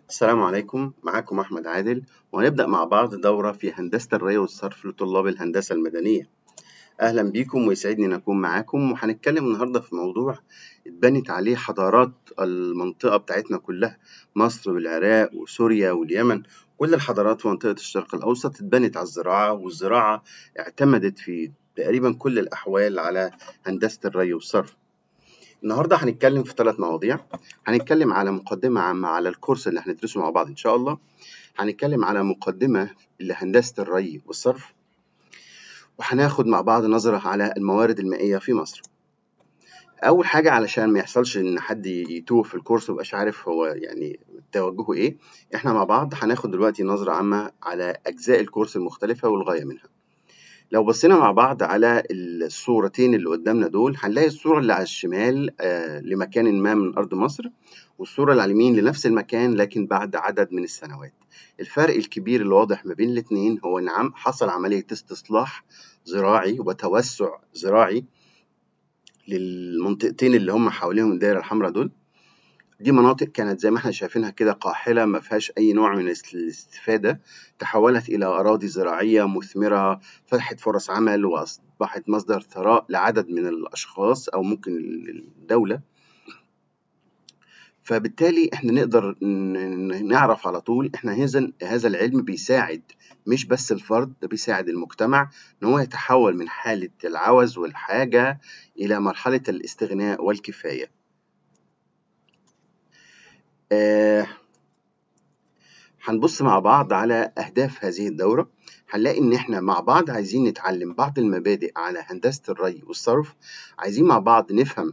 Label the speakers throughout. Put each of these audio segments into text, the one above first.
Speaker 1: السلام عليكم معاكم أحمد عادل وهنبدأ مع بعض دورة في هندسة الري والصرف لطلاب الهندسة المدنية أهلا بيكم ويسعدني أن أكون معاكم وهنتكلم النهاردة في موضوع اتبنت عليه حضارات المنطقة بتاعتنا كلها مصر والعراق وسوريا واليمن كل الحضارات في منطقة الشرق الأوسط اتبنت على الزراعة والزراعة اعتمدت في تقريبا كل الأحوال على هندسة الري والصرف النهارده هنتكلم في ثلاث مواضيع هنتكلم على مقدمة عامة على الكورس اللي هندرسه مع بعض إن شاء الله هنتكلم على مقدمة لهندسة الري والصرف وهناخد مع بعض نظرة على الموارد المائية في مصر أول حاجة علشان ما يحصلش إن حد يتوه في الكورس وميبقاش عارف هو يعني توجهه إيه إحنا مع بعض هناخد دلوقتي نظرة عامة على أجزاء الكورس المختلفة والغاية منها لو بصينا مع بعض على الصورتين اللي قدامنا دول هنلاقي الصورة اللي على الشمال آه لمكان ما من أرض مصر والصورة اللي على اليمين لنفس المكان لكن بعد عدد من السنوات الفرق الكبير اللي واضح ما بين الاتنين هو إن عم حصل عملية استصلاح زراعي وتوسع زراعي للمنطقتين اللي هم حواليهم الدائرة الحمراء دول دي مناطق كانت زي ما احنا شايفينها كده قاحلة ما فيهاش أي نوع من الاستفادة تحولت إلى أراضي زراعية مثمرة فتحت فرص عمل وأصبحت مصدر ثراء لعدد من الأشخاص أو ممكن الدولة فبالتالي احنا نقدر نعرف على طول احنا هذا هذا العلم بيساعد مش بس الفرد ده بيساعد المجتمع ان هو يتحول من حالة العوز والحاجة إلى مرحلة الاستغناء والكفاية آه هنبص مع بعض على أهداف هذه الدورة هنلاقي إن إحنا مع بعض عايزين نتعلم بعض المبادئ على هندسة الري والصرف عايزين مع بعض نفهم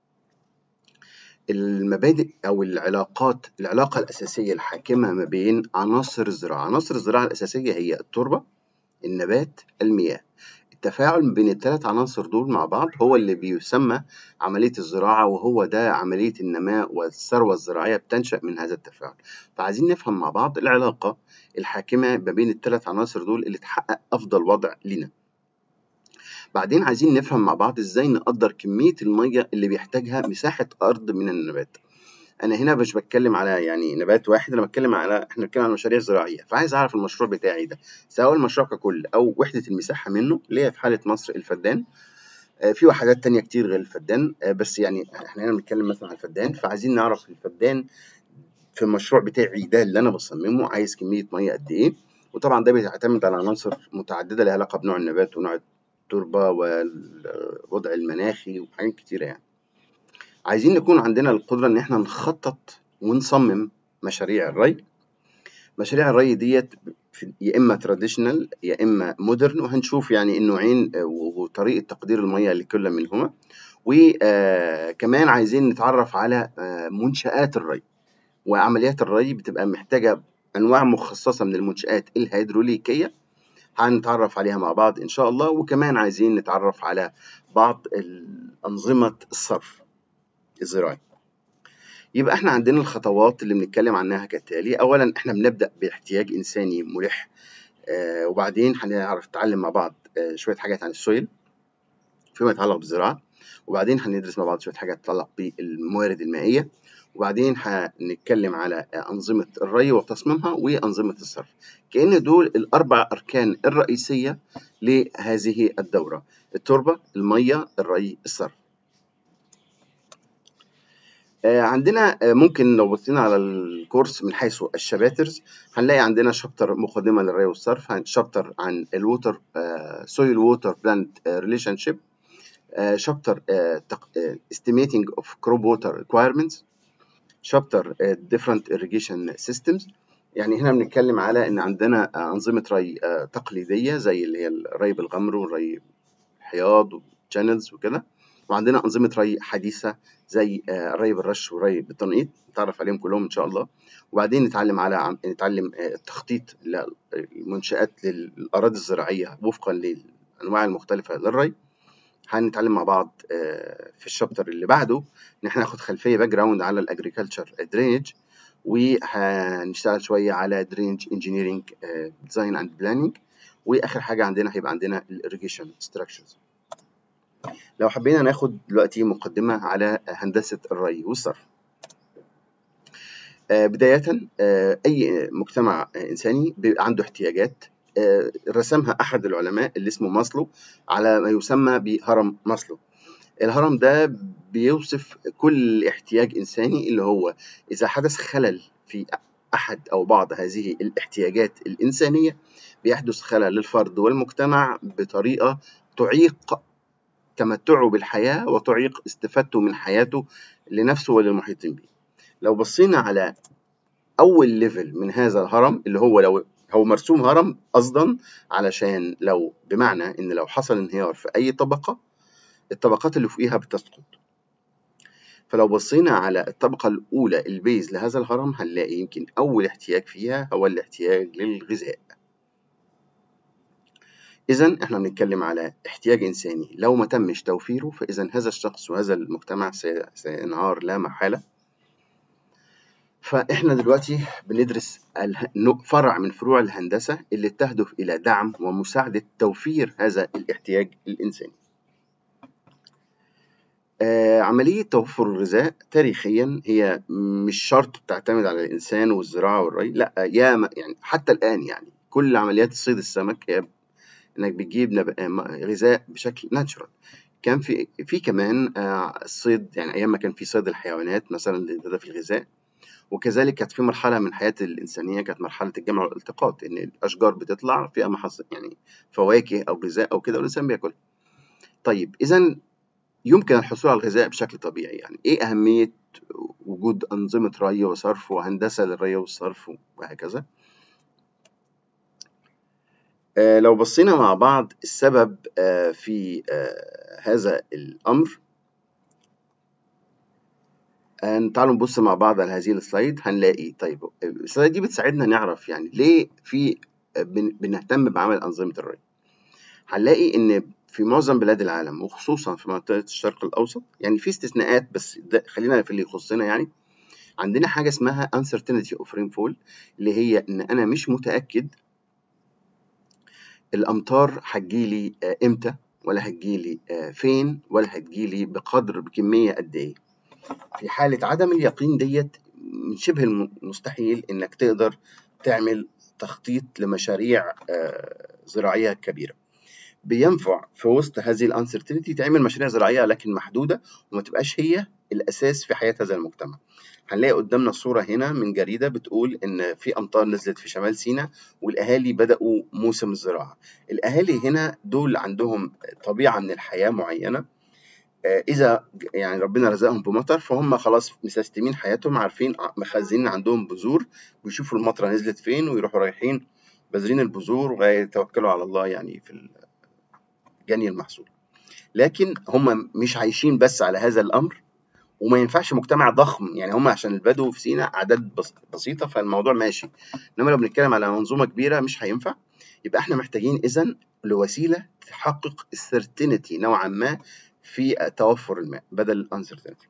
Speaker 1: المبادئ أو العلاقات العلاقة الأساسية الحاكمة ما بين عناصر الزراعة عناصر الزراعة الأساسية هي التربة النبات المياه التفاعل بين الثلاث عناصر دول مع بعض هو اللي بيسمى عملية الزراعة وهو ده عملية النماء والثروة الزراعية بتنشأ من هذا التفاعل فعايزين نفهم مع بعض العلاقة الحاكمة ما بين الثلاث عناصر دول اللي تحقق أفضل وضع لنا بعدين عايزين نفهم مع بعض ازاي نقدر كمية المية اللي بيحتاجها مساحة أرض من النبات انا هنا مش بتكلم على يعني نبات واحد انا بتكلم على احنا بنتكلم على مشاريع زراعيه فعايز اعرف المشروع بتاعي ده سواء المشروع ككل او وحده المساحه منه اللي هي في حاله مصر الفدان آه في وحدات تانية كتير غير الفدان آه بس يعني احنا هنا بنتكلم مثلا على الفدان فعايزين نعرف الفدان في المشروع بتاعي ده اللي انا بصممه عايز كميه ميه قد ايه وطبعا ده بيعتمد على عناصر متعدده لها علاقه بنوع النبات ونوع التربه والوضع المناخي وحاجات كتيره يعني عايزين نكون عندنا القدرة إن إحنا نخطط ونصمم مشاريع الري مشاريع الري ديت يا إما تراديشنال يا إما مودرن وهنشوف يعني النوعين وطريقة تقدير المياه لكل منهما وكمان عايزين نتعرف على منشآت الري وعمليات الري بتبقى محتاجة أنواع مخصصة من المنشآت الهيدروليكية هنتعرف عليها مع بعض إن شاء الله وكمان عايزين نتعرف على بعض أنظمة الصرف الزراعي يبقى احنا عندنا الخطوات اللي بنتكلم عنها كالتالي اولا احنا بنبدا باحتياج انساني ملح آه وبعدين هنعرف نتعلم مع بعض آه شويه حاجات عن السويل فيما يتعلق بالزراعه وبعدين هندرس مع بعض شويه حاجات تتعلق بالموارد المائيه وبعدين هنتكلم على انظمه الري وتصميمها وانظمه الصرف كان دول الاربع اركان الرئيسيه لهذه الدوره التربه الميه الري الصرف عندنا ممكن لو بصينا على الكورس من حيث الشباترز هنلاقي عندنا شابتر مقدمه للري والصرف شابتر عن الووتر سويل ووتر بلانت ريليشن شيب شابتر estimating of crop water requirements شابتر different irrigation systems يعني هنا بنتكلم على ان عندنا انظمه ري تقليديه زي اللي هي الري بالغمر والري الحياض والشانلز وكده وعندنا أنظمة ري حديثة زي الري بالرش والري بالتنقيط نتعرف عليهم كلهم إن شاء الله وبعدين نتعلم على نتعلم التخطيط للمنشآت للأراضي الزراعية وفقا للأنواع المختلفة للري هنتعلم مع بعض في الشابتر اللي بعده إن إحنا ناخد خلفية باك جراوند على الأجريكلتشر درينج وهنشتغل شوية على درينج انجينيرنج ديزاين اند بلاننج واخر حاجه عندنا هيبقى عندنا الاريجيشن ستراكشرز لو حبينا ناخد دلوقتي مقدمة على هندسة الري والصرف آه، بداية آه، أي مجتمع إنساني بيبقى عنده احتياجات آه، رسمها أحد العلماء اللي اسمه ماسلو على ما يسمى بهرم ماسلو الهرم ده بيوصف كل احتياج إنساني اللي هو إذا حدث خلل في أحد أو بعض هذه الاحتياجات الإنسانية بيحدث خلل للفرد والمجتمع بطريقة تعيق تمتعه بالحياة وتعيق استفادته من حياته لنفسه وللمحيطين به لو بصينا على أول ليفل من هذا الهرم اللي هو لو هو مرسوم هرم قصدا علشان لو بمعنى إن لو حصل انهيار في أي طبقة الطبقات اللي فوقيها بتسقط فلو بصينا على الطبقة الأولى البيز لهذا الهرم هنلاقي يمكن أول احتياج فيها هو الاحتياج للغذاء إذا إحنا بنتكلم على احتياج إنساني لو ما تمش توفيره فإذا هذا الشخص وهذا المجتمع سينهار لا محالة فإحنا دلوقتي بندرس فرع من فروع الهندسة اللي تهدف إلى دعم ومساعدة توفير هذا الاحتياج الإنساني. آه عملية توفر الغذاء تاريخيا هي مش شرط بتعتمد على الإنسان والزراعة والري، لأ يا يعني حتى الآن يعني كل عمليات صيد السمك هي إنك بتجيب غذاء بشكل ناتشورال. كان في في كمان آه الصيد يعني أيام ما كان في صيد الحيوانات مثلا لهدف الغذاء وكذلك كانت في مرحلة من حياة الإنسانية كانت مرحلة الجمع والالتقاط إن الأشجار بتطلع فيها محص يعني فواكه أو غذاء أو كده والإنسان بياكل. طيب إذا يمكن الحصول على الغذاء بشكل طبيعي يعني إيه أهمية وجود أنظمة ري وصرف وهندسة للري والصرف وهكذا؟ آه لو بصينا مع بعض السبب آه في آه هذا الأمر تعالوا نبص مع بعض على هذه السلايد هنلاقي طيب السلايد دي بتساعدنا نعرف يعني ليه في بنهتم بعمل أنظمة الري هنلاقي إن في معظم بلاد العالم وخصوصا في منطقة الشرق الأوسط يعني في استثناءات بس خلينا في اللي يخصنا يعني عندنا حاجة اسمها uncertainty of rainfall اللي هي إن أنا مش متأكد الأمطار هتجيلي إمتى ولا هتجيلي فين ولا هتجيلي بقدر بكمية قد إيه في حالة عدم اليقين ديت من شبه المستحيل إنك تقدر تعمل تخطيط لمشاريع زراعية كبيرة بينفع في وسط هذه الانسرتينتي تعمل مشاريع زراعية لكن محدودة وما تبقاش هي الأساس في حياة هذا المجتمع هنلاقي قدامنا صورة هنا من جريدة بتقول إن في أمطار نزلت في شمال سيناء والأهالي بدأوا موسم الزراعة الأهالي هنا دول عندهم طبيعة من الحياة معينة اذا يعني ربنا رزقهم بمطر فهم خلاص مسستمين حياتهم عارفين مخزنين عندهم بذور بيشوفوا المطره نزلت فين ويروحوا رايحين بذرين البذور ويتوكلوا على الله يعني في جني المحصول لكن هم مش عايشين بس على هذا الامر وما ينفعش مجتمع ضخم يعني هم عشان البدو في سيناء اعداد بسيطه فالموضوع ماشي انما لو بنتكلم على منظومه كبيره مش هينفع يبقى احنا محتاجين اذا لوسيله تحقق السيرتينتي نوعا ما في توفر الماء بدل الانسرتينتي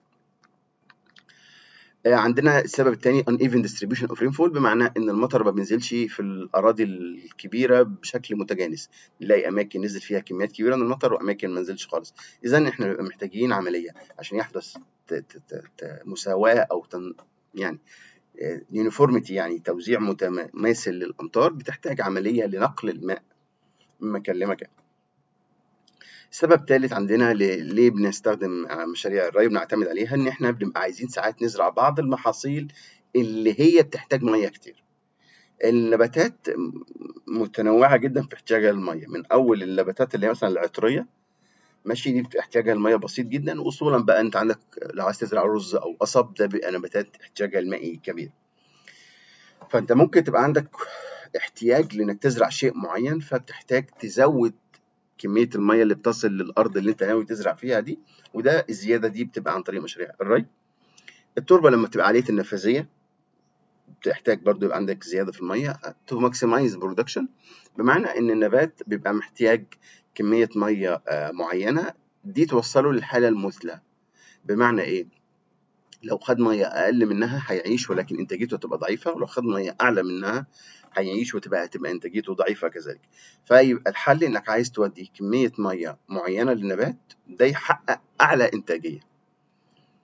Speaker 1: عندنا السبب الثاني uneven distribution of rainfall بمعنى ان المطر ما بينزلش في الاراضي الكبيره بشكل متجانس نلاقي اماكن نزل فيها كميات كبيره من المطر واماكن ما نزلش خالص اذا احنا بنبقى محتاجين عمليه عشان يحدث مساواه او تن يعني يونيفورميتي يعني توزيع متماثل للامطار بتحتاج عمليه لنقل الماء من مكان لمكان سبب ثالث عندنا ليه بنستخدم مشاريع الري بنعتمد عليها ان احنا بنبقى عايزين ساعات نزرع بعض المحاصيل اللي هي بتحتاج ميه كتير النباتات متنوعه جدا في احتياجها للميه من اول النباتات اللي هي مثلا العطريه ماشي دي احتياجها الميه بسيط جدا وصولا بقى انت عندك لو عايز تزرع رز او قصب ده بيبقى نباتات احتياجها المائي كبير فانت ممكن تبقى عندك احتياج لانك تزرع شيء معين فبتحتاج تزود كميه الميه اللي بتصل للارض اللي انت ناوي تزرع فيها دي وده الزياده دي بتبقى عن طريق مشاريع الري التربه لما تبقى عاليه النفاذيه بتحتاج برضو يبقى عندك زياده في الميه تو ماكسمايز برودكشن بمعنى ان النبات بيبقى محتاج كميه ميه معينه دي توصله للحاله المثلى بمعنى ايه لو خد ميه اقل منها هيعيش ولكن انتاجيته تبقى ضعيفه ولو خد ميه اعلى منها هيعيش وتبقى تبقى انتاجيته ضعيفه كذلك فيبقى الحل انك عايز تودي كميه ميه معينه للنبات ده يحقق اعلى انتاجيه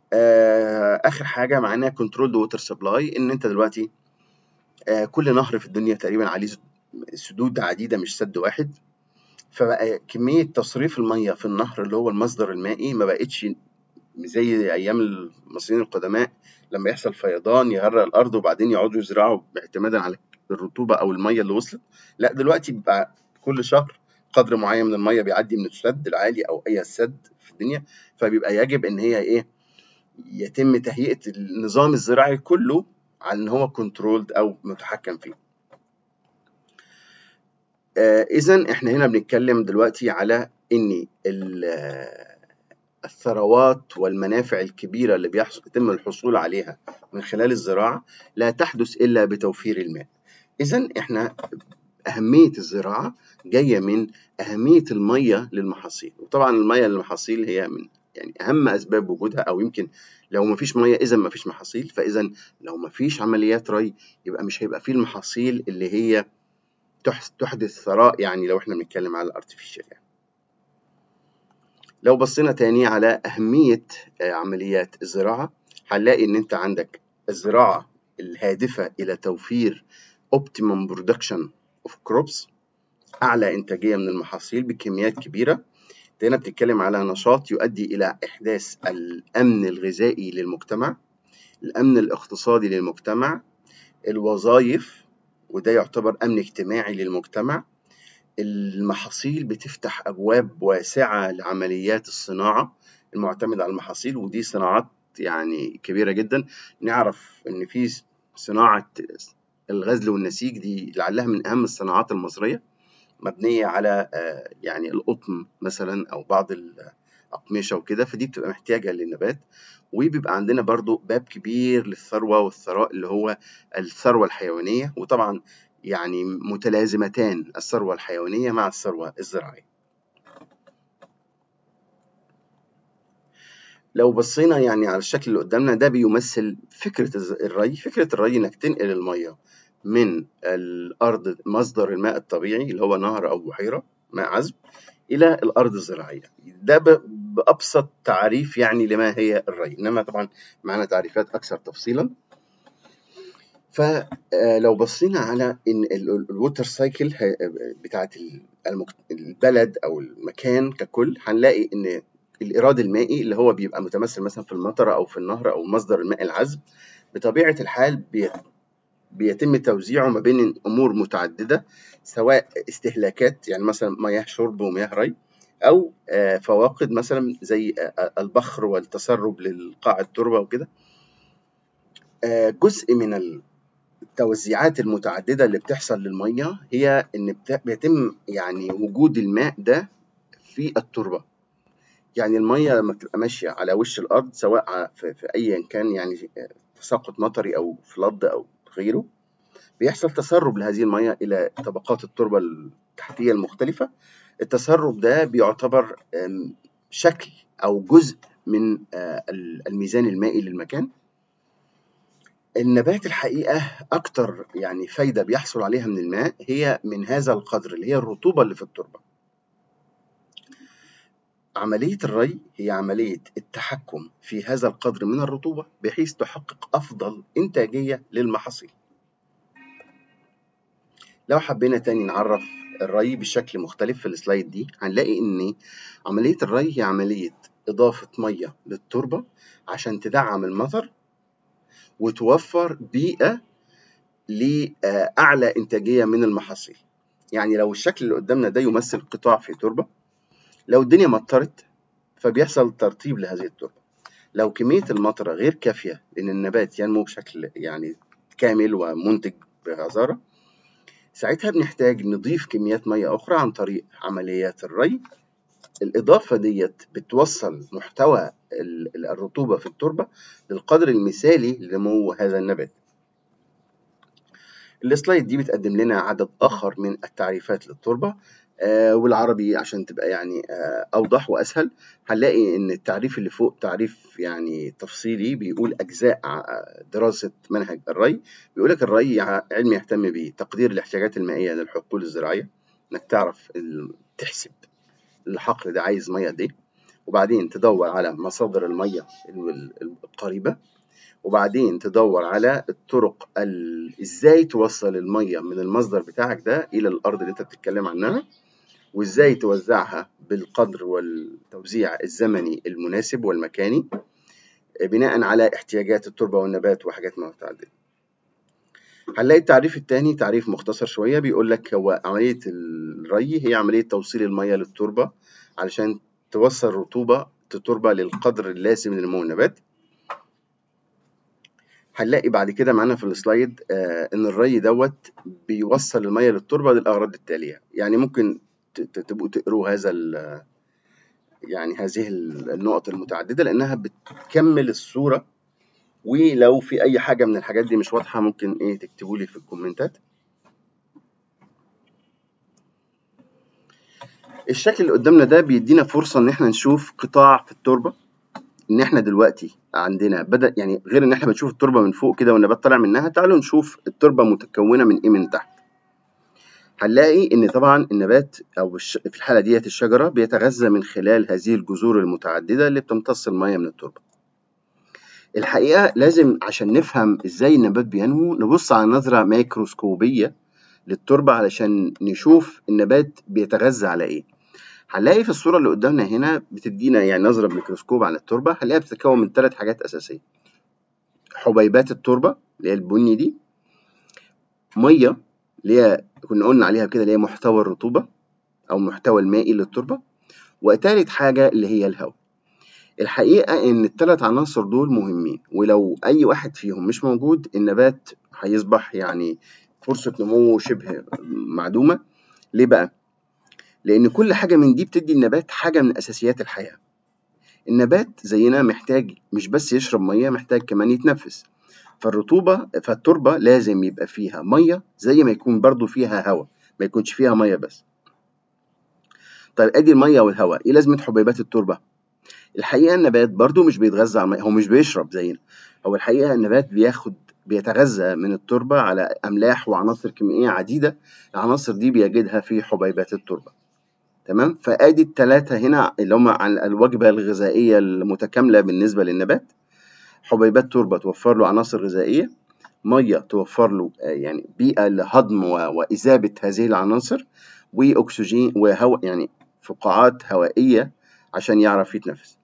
Speaker 1: آه اخر حاجه معانا كنترول ووتر سبلاي ان انت دلوقتي آه كل نهر في الدنيا تقريبا عليه سدود عديده مش سد واحد فبقى كميه تصريف الميه في النهر اللي هو المصدر المائي ما بقتش زي ايام المصريين القدماء لما يحصل فيضان يغرق الارض وبعدين يقعدوا يزرعوا اعتمادا على الرطوبه او الميه اللي وصلت لا دلوقتي بيبقى كل شهر قدر معين من الميه بيعدي من السد العالي او اي سد في الدنيا فبيبقى يجب ان هي ايه يتم تهيئه النظام الزراعي كله على ان هو كنترولد او متحكم فيه آه اذا احنا هنا بنتكلم دلوقتي على ان الثروات والمنافع الكبيرة اللي بيحصل يتم الحصول عليها من خلال الزراعة لا تحدث إلا بتوفير الماء إذا إحنا أهمية الزراعة جاية من أهمية المية للمحاصيل وطبعا المية للمحاصيل هي من يعني أهم أسباب وجودها أو يمكن لو ما فيش مية إذا ما فيش محاصيل فإذا لو ما فيش عمليات ري يبقى مش هيبقى فيه المحاصيل اللي هي تحدث ثراء يعني لو احنا بنتكلم على الارتفيشال يعني. لو بصينا تاني على أهمية عمليات الزراعة هنلاقي إن أنت عندك الزراعة الهادفة إلى توفير optimum production of crops أعلى إنتاجية من المحاصيل بكميات كبيرة هنا بتتكلم على نشاط يؤدي إلى إحداث الأمن الغذائي للمجتمع الأمن الاقتصادي للمجتمع الوظائف وده يعتبر أمن اجتماعي للمجتمع المحاصيل بتفتح أبواب واسعة لعمليات الصناعة المعتمدة على المحاصيل ودي صناعات يعني كبيرة جدا نعرف إن في صناعة الغزل والنسيج دي لعلها من أهم الصناعات المصرية مبنية على يعني القطن مثلا أو بعض الأقمشة وكده فدي بتبقى محتاجة للنبات وبيبقى عندنا برضو باب كبير للثروة والثراء اللي هو الثروة الحيوانية وطبعا يعني متلازمتان الثروة الحيوانية مع الثروة الزراعية لو بصينا يعني على الشكل اللي قدامنا ده بيمثل فكرة الري فكرة الري انك تنقل المية من الأرض مصدر الماء الطبيعي اللي هو نهر أو بحيرة ماء عذب إلى الأرض الزراعية ده بأبسط تعريف يعني لما هي الري إنما طبعا معنا تعريفات أكثر تفصيلا فلو بصينا على ان الووتر سايكل بتاعت البلد او المكان ككل هنلاقي ان الايراد المائي اللي هو بيبقى متمثل مثلا في المطره او في النهر او مصدر الماء العذب بطبيعه الحال بيتم توزيعه ما بين امور متعدده سواء استهلاكات يعني مثلا مياه شرب ومياه ري او فواقد مثلا زي البخر والتسرب للقاع التربه وكده جزء من التوزيعات المتعددة اللي بتحصل للمية هي إن بيتم يعني وجود الماء ده في التربة يعني المية لما بتبقى ماشية على وش الأرض سواء في, في أيا كان يعني تساقط مطري أو فلد أو غيره بيحصل تسرب لهذه المية إلى طبقات التربة التحتية المختلفة التسرب ده بيعتبر شكل أو جزء من الميزان المائي للمكان النبات الحقيقة أكتر يعني فايدة بيحصل عليها من الماء هي من هذا القدر اللي هي الرطوبة اللي في التربة عملية الري هي عملية التحكم في هذا القدر من الرطوبة بحيث تحقق أفضل إنتاجية للمحاصيل لو حبينا تاني نعرف الري بشكل مختلف في السلايد دي هنلاقي إن عملية الري هي عملية إضافة مية للتربة عشان تدعم المطر وتوفر بيئة لأعلى إنتاجية من المحاصيل يعني لو الشكل اللي قدامنا ده يمثل قطاع في تربة لو الدنيا مطرت فبيحصل ترطيب لهذه التربة لو كمية المطرة غير كافية لأن النبات ينمو بشكل يعني كامل ومنتج بغزارة ساعتها بنحتاج نضيف كميات مية أخرى عن طريق عمليات الري الإضافة ديت بتوصل محتوى الرطوبة في التربة للقدر المثالي لنمو هذا النبات السلايد دي بتقدم لنا عدد آخر من التعريفات للتربة آه والعربي عشان تبقى يعني آه أوضح وأسهل هنلاقي إن التعريف اللي فوق تعريف يعني تفصيلي بيقول أجزاء دراسة منهج الري بيقول لك الري علم يهتم بتقدير الاحتياجات المائية للحقول الزراعية إنك تعرف تحسب الحقل ده عايز مية قد إيه وبعدين تدور على مصادر المية القريبة وبعدين تدور على الطرق ازاي توصل المية من المصدر بتاعك ده إلى الأرض اللي أنت بتتكلم عنها وازاي توزعها بالقدر والتوزيع الزمني المناسب والمكاني بناء على احتياجات التربة والنبات وحاجات متعددة هنلاقي التعريف الثاني تعريف مختصر شوية بيقول لك هو عملية الري هي عملية توصيل المية للتربة علشان توصل رطوبة التربة للقدر اللازم لنمو النبات هنلاقي بعد كده معانا في السلايد آه ان الري دوت بيوصل المية للتربة للأغراض التالية يعني ممكن تبقوا تقروا هذا يعني هذه النقط المتعددة لأنها بتكمل الصورة ولو في أي حاجة من الحاجات دي مش واضحة ممكن إيه تكتبوا لي في الكومنتات الشكل اللي قدامنا ده بيدينا فرصة إن إحنا نشوف قطاع في التربة إن إحنا دلوقتي عندنا بدأ يعني غير إن إحنا بنشوف التربة من فوق كده والنبات طالع منها تعالوا نشوف التربة متكونة من إيه من تحت هنلاقي ان طبعا النبات او في الحاله ديت الشجره بيتغذى من خلال هذه الجذور المتعدده اللي بتمتص الميه من التربه الحقيقه لازم عشان نفهم ازاي النبات بينمو نبص على نظره ميكروسكوبيه للتربه علشان نشوف النبات بيتغذى على ايه هنلاقي في الصوره اللي قدامنا هنا بتدينا يعني نظره بميكروسكوب على التربه هنلاقيها بتتكون من ثلاث حاجات اساسيه حبيبات التربه اللي هي البني دي ميه اللي هي كنا قلنا عليها كده اللي هي محتوى الرطوبة أو محتوى المائي للتربة وتالت حاجة اللي هي الهواء الحقيقة إن التلات عناصر دول مهمين ولو أي واحد فيهم مش موجود النبات هيصبح يعني فرصة نموه شبه معدومة ليه بقى؟ لأن كل حاجة من دي بتدي النبات حاجة من أساسيات الحياة النبات زينا محتاج مش بس يشرب مية محتاج كمان يتنفس فالرطوبة فالتربة لازم يبقى فيها مية زي ما يكون برضو فيها هواء ما يكونش فيها مية بس طيب ادي المية والهواء ايه لازمة حبيبات التربة الحقيقة النبات برضو مش بيتغذى على المية هو مش بيشرب زينا هو الحقيقة النبات بياخد بيتغذى من التربة على أملاح وعناصر كيميائية عديدة العناصر دي بيجدها في حبيبات التربة تمام فادي الثلاثة هنا اللي هم الوجبة الغذائية المتكاملة بالنسبة للنبات حبيبات تربة توفر له عناصر غذائية مية توفر له آه، يعني بيئة لهضم وإذابة هذه العناصر وأكسجين وهواء يعني فقاعات هوائية عشان يعرف يتنفس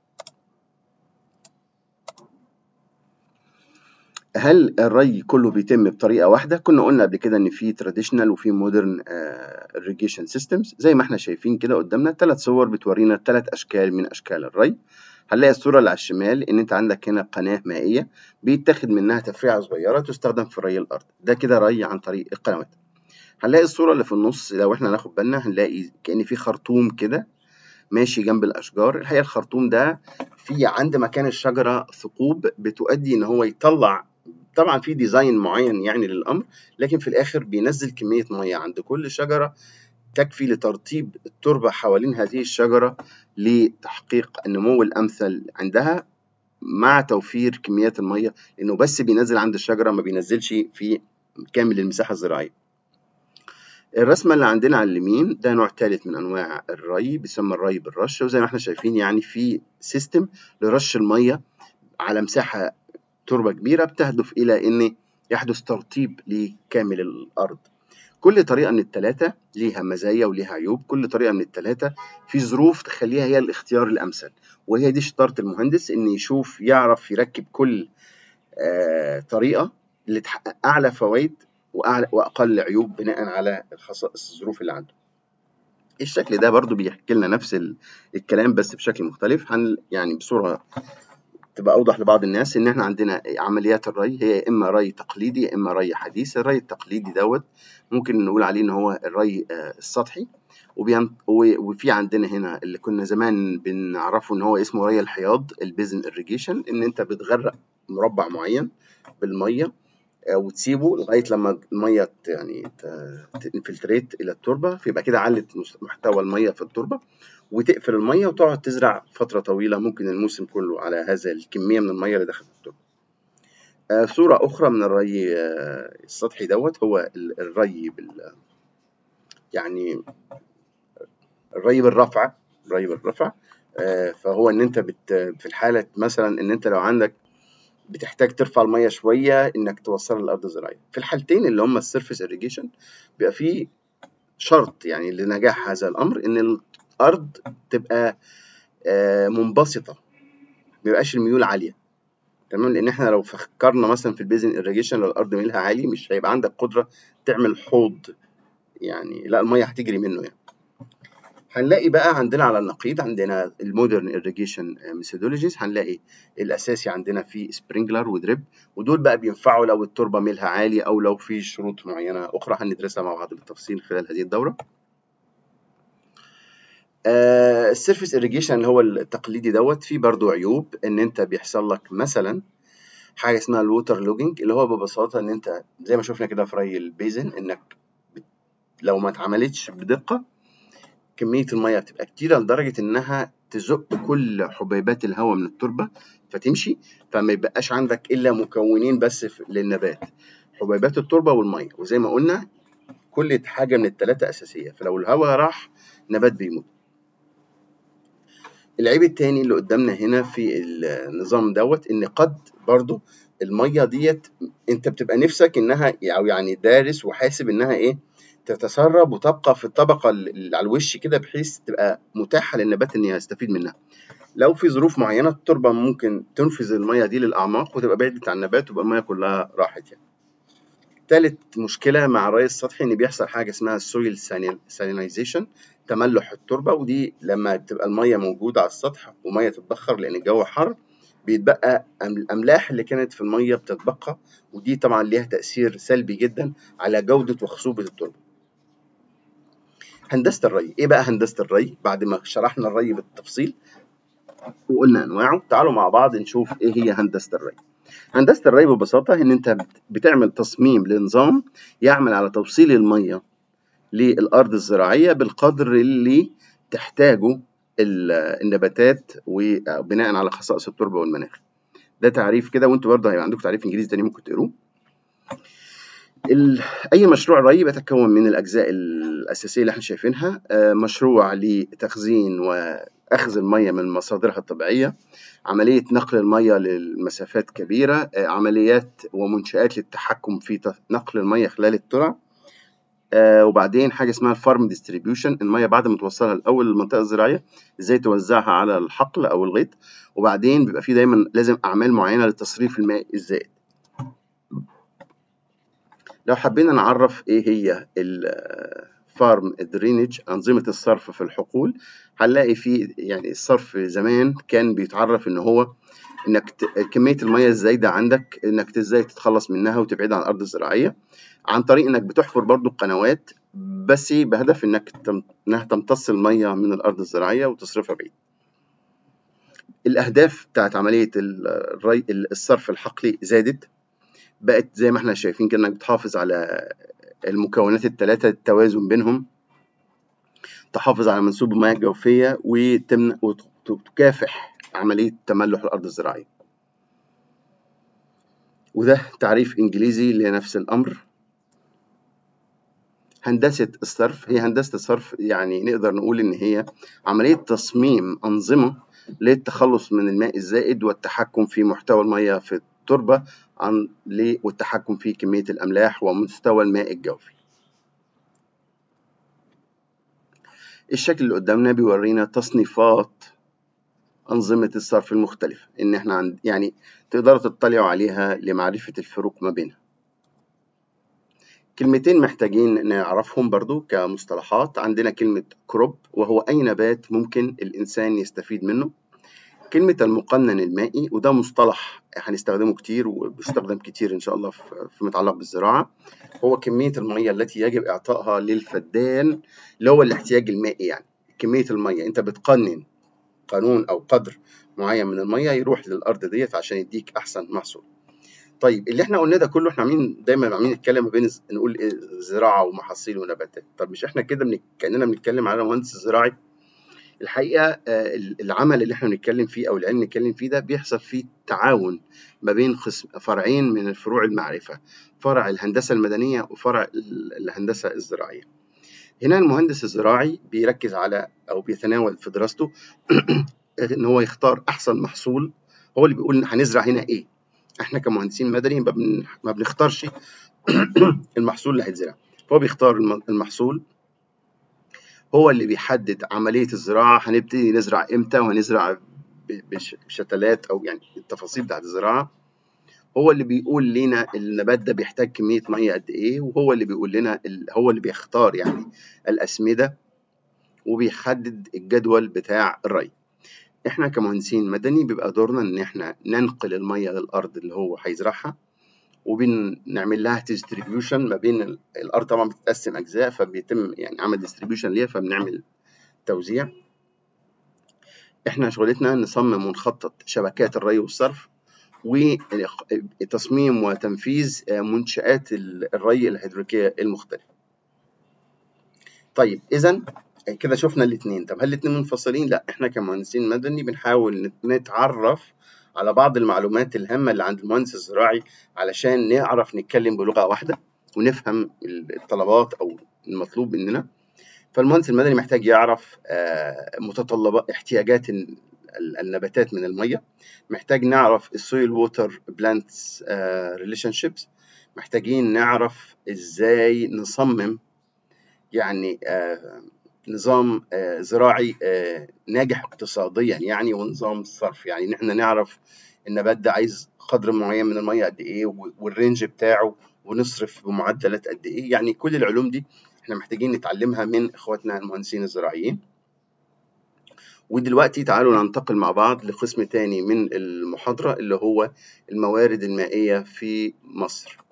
Speaker 1: هل الري كله بيتم بطريقه واحده كنا قلنا قبل كده ان في تراديشنال وفي مودرن irrigation سيستمز زي ما احنا شايفين كده قدامنا ثلاث صور بتورينا ثلاث اشكال من اشكال الري هنلاقي الصورة اللي على الشمال إن أنت عندك هنا قناة مائية بيتاخد منها تفريعة صغيرة تستخدم في ري الأرض ده كده ري عن طريق القنوات هنلاقي الصورة اللي في النص لو إحنا ناخد بالنا هنلاقي كأن في خرطوم كده ماشي جنب الأشجار الحقيقة الخرطوم ده في عند مكان الشجرة ثقوب بتؤدي إن هو يطلع طبعا في ديزاين معين يعني للأمر لكن في الآخر بينزل كمية مية عند كل شجرة تكفي لترطيب التربة حوالين هذه الشجرة لتحقيق النمو الأمثل عندها مع توفير كميات المية لأنه بس بينزل عند الشجرة ما بينزلش في كامل المساحة الزراعية الرسمة اللي عندنا على اليمين ده نوع ثالث من أنواع الري بيسمى الري بالرش وزي ما احنا شايفين يعني في سيستم لرش المية على مساحة تربة كبيرة بتهدف إلى إن يحدث ترطيب لكامل الأرض كل طريقة من التلاتة ليها مزايا وليها عيوب كل طريقة من التلاتة في ظروف تخليها هي الاختيار الأمثل وهي دي شطارة المهندس إن يشوف يعرف يركب كل آه طريقة اللي تحقق أعلى فوائد وأعلى وأقل عيوب بناء على الخصائص الظروف اللي عنده الشكل ده برضو بيحكي لنا نفس الكلام بس بشكل مختلف هن يعني بصورة تبقى اوضح لبعض الناس ان احنا عندنا عمليات الري هي يا اما ري تقليدي يا اما ري حديث الري التقليدي دوت ممكن نقول عليه ان هو الري آه، السطحي وفي عندنا هنا اللي كنا زمان بنعرفه ان هو اسمه ري الحياض البيزن اريجيشن ان انت بتغرق مربع معين بالميه آه، وتسيبه لغايه لما الميه يعني تنفلتريت الى التربه فيبقى كده علت محتوى الميه في التربه وتقفل الميه وتقعد تزرع فتره طويله ممكن الموسم كله على هذا الكميه من الميه اللي دخلت التربه آه، صورة أخرى من الري آه، السطحي دوت هو الري بال يعني الري بالرفع الري بالرفع آه، فهو ان انت بت في الحاله مثلا ان انت لو عندك بتحتاج ترفع الميه شويه انك توصلها للارض الزراعيه في الحالتين اللي هم السيرفيس اريجيشن بيبقى في شرط يعني لنجاح هذا الامر ان الارض تبقى آه، منبسطه ما يبقاش الميول عاليه تمام لان احنا لو فكرنا مثلا في البيزن اريجيشن لو الارض ميلها عالي مش هيبقى عندك قدره تعمل حوض يعني لا الميه هتجري منه يعني هنلاقي بقى عندنا على النقيض عندنا المودرن irrigation methodologies هنلاقي الاساسي عندنا في سبرينجلر ودريب ودول بقى بينفعوا لو التربه ميلها عالي او لو في شروط معينه اخرى هندرسها مع بعض بالتفصيل خلال هذه الدوره آه السيرفيس irrigation اللي هو التقليدي دوت فيه برضو عيوب ان انت بيحصل لك مثلا حاجه اسمها الووتر لوجينج اللي هو ببساطه ان انت زي ما شفنا كده في ري البيزن انك لو ما اتعملتش بدقه كميه الميه بتبقى كتيره لدرجه انها تزق كل حبيبات الهواء من التربه فتمشي فما يبقاش عندك الا مكونين بس للنبات حبيبات التربه والميه وزي ما قلنا كل حاجه من الثلاثه اساسيه فلو الهواء راح نبات بيموت العيب التاني اللي قدامنا هنا في النظام دوت ان قد برضو الميه ديت انت بتبقى نفسك انها او يعني دارس وحاسب انها ايه تتسرب وتبقى في الطبقه اللي على الوش كده بحيث تبقى متاحه للنبات ان يستفيد منها لو في ظروف معينه التربه ممكن تنفذ الميه دي للاعماق وتبقى بعدت عن النبات ويبقى الميه كلها راحت يعني تالت مشكله مع الري السطحي ان بيحصل حاجه اسمها السويل سالينايزيشن تملح التربه ودي لما بتبقى الميه موجوده على السطح وميه تتبخر لان الجو حر بيتبقى الاملاح اللي كانت في الميه بتتبقى ودي طبعا ليها تاثير سلبي جدا على جوده وخصوبه التربه هندسه الري ايه بقى هندسه الري بعد ما شرحنا الري بالتفصيل وقلنا انواعه تعالوا مع بعض نشوف ايه هي هندسه الري هندسه الري ببساطه ان انت بتعمل تصميم لنظام يعمل على توصيل الميه للارض الزراعيه بالقدر اللي تحتاجه النباتات وبناء على خصائص التربه والمناخ ده تعريف كده وانتوا برضه هيبقى عندكم تعريف انجليزي تاني ممكن تقروه اي مشروع ري بيتكون من الاجزاء الاساسيه اللي احنا شايفينها مشروع لتخزين واخذ الميه من مصادرها الطبيعيه عمليه نقل الميه للمسافات كبيره عمليات ومنشات للتحكم في نقل الميه خلال الترع وبعدين حاجه اسمها الفارم ديستريبيوشن الميه بعد ما توصلها الاول للمنطقه الزراعيه ازاي توزعها على الحقل او الغيط وبعدين بيبقى في دايما لازم اعمال معينه لتصريف الماء الزائد لو حبينا نعرف ايه هي الفارم درينج انظمه الصرف في الحقول هنلاقي في يعني الصرف زمان كان بيتعرف ان هو انك ت... كميه الميه الزايده عندك انك ازاي تتخلص منها وتبعدها عن الارض الزراعيه عن طريق انك بتحفر برضو قنوات بس بهدف انك تم... انها تمتص الميه من الارض الزراعيه وتصرفها بعيد الاهداف بتاعت عمليه الري الصرف الحقلي زادت بقت زي ما احنا شايفين كده انك بتحافظ على المكونات الثلاثه التوازن بينهم تحافظ على منسوب المياه الجوفيه وتمنع وتكافح عمليه تملح الارض الزراعيه وده تعريف انجليزي لنفس الامر هندسه الصرف هي هندسه الصرف يعني نقدر نقول ان هي عمليه تصميم انظمه للتخلص من الماء الزائد والتحكم في محتوى المياه في التربه عن والتحكم في كميه الاملاح ومستوى الماء الجوفي الشكل اللي قدامنا بيورينا تصنيفات أنظمة الصرف المختلفة إن إحنا عند يعني تقدروا تطلعوا عليها لمعرفة الفروق ما بينها كلمتين محتاجين نعرفهم برضو كمصطلحات عندنا كلمة كروب وهو أي نبات ممكن الإنسان يستفيد منه كلمة المقنن المائي وده مصطلح هنستخدمه كتير وبيستخدم كتير إن شاء الله فيما يتعلق بالزراعة هو كمية المية التي يجب إعطائها للفدان اللي هو الاحتياج المائي يعني كمية المية أنت بتقنن قانون أو قدر معين من المية يروح للأرض ديت عشان يديك أحسن محصول طيب اللي احنا قلناه ده كله احنا عاملين دايما عاملين نتكلم ما بين نقول إيه زراعه ومحاصيل ونباتات طب مش احنا كده بنك... كاننا بنتكلم على مهندس زراعي الحقيقه العمل اللي احنا بنتكلم فيه او العلم بنتكلم فيه ده بيحصل فيه تعاون ما بين قسم فرعين من الفروع المعرفه فرع الهندسه المدنيه وفرع الهندسه الزراعيه هنا المهندس الزراعي بيركز على او بيتناول في دراسته ان هو يختار احسن محصول هو اللي بيقول هنزرع هنا ايه احنا كمهندسين مدني ما, بن... ما بنختارش المحصول اللي هيتزرع فهو بيختار المحصول هو اللي بيحدد عملية الزراعة هنبتدي نزرع امتى وهنزرع بشتلات او يعني التفاصيل بتاعت الزراعة هو اللي بيقول لنا النبات ده بيحتاج كمية مية قد ايه وهو اللي بيقول لنا هو اللي بيختار يعني الأسمدة وبيحدد الجدول بتاع الري احنا كمهندسين مدني بيبقى دورنا ان احنا ننقل المية للأرض اللي هو هيزرعها وبنعمل لها ديستريبيوشن ما بين الارض طبعا بتتقسم اجزاء فبيتم يعني عمل ديستريبيوشن ليها فبنعمل توزيع احنا شغلتنا نصمم ونخطط شبكات الري والصرف وتصميم وتنفيذ منشآت الري الهيدروليكية المختلفة. طيب إذا كده شفنا الاثنين، طب هل الاثنين منفصلين؟ لا احنا كمهندسين مدني بنحاول نتعرف على بعض المعلومات الهامة اللي عند المهندس الزراعي علشان نعرف نتكلم بلغة واحدة ونفهم الطلبات أو المطلوب مننا. فالمهندس المدني محتاج يعرف متطلبات احتياجات النباتات من الميه محتاج نعرف السويل ووتر بلانتس ريليشن شيبس محتاجين نعرف ازاي نصمم يعني uh, نظام uh, زراعي uh, ناجح اقتصاديا يعني ونظام صرف يعني ان احنا نعرف النبات ده عايز قدر معين من الميه قد ايه والرينج بتاعه ونصرف بمعدلات قد ايه يعني كل العلوم دي احنا محتاجين نتعلمها من اخواتنا المهندسين الزراعيين ودلوقتي تعالوا ننتقل مع بعض لقسم تاني من المحاضرة اللي هو الموارد المائية في مصر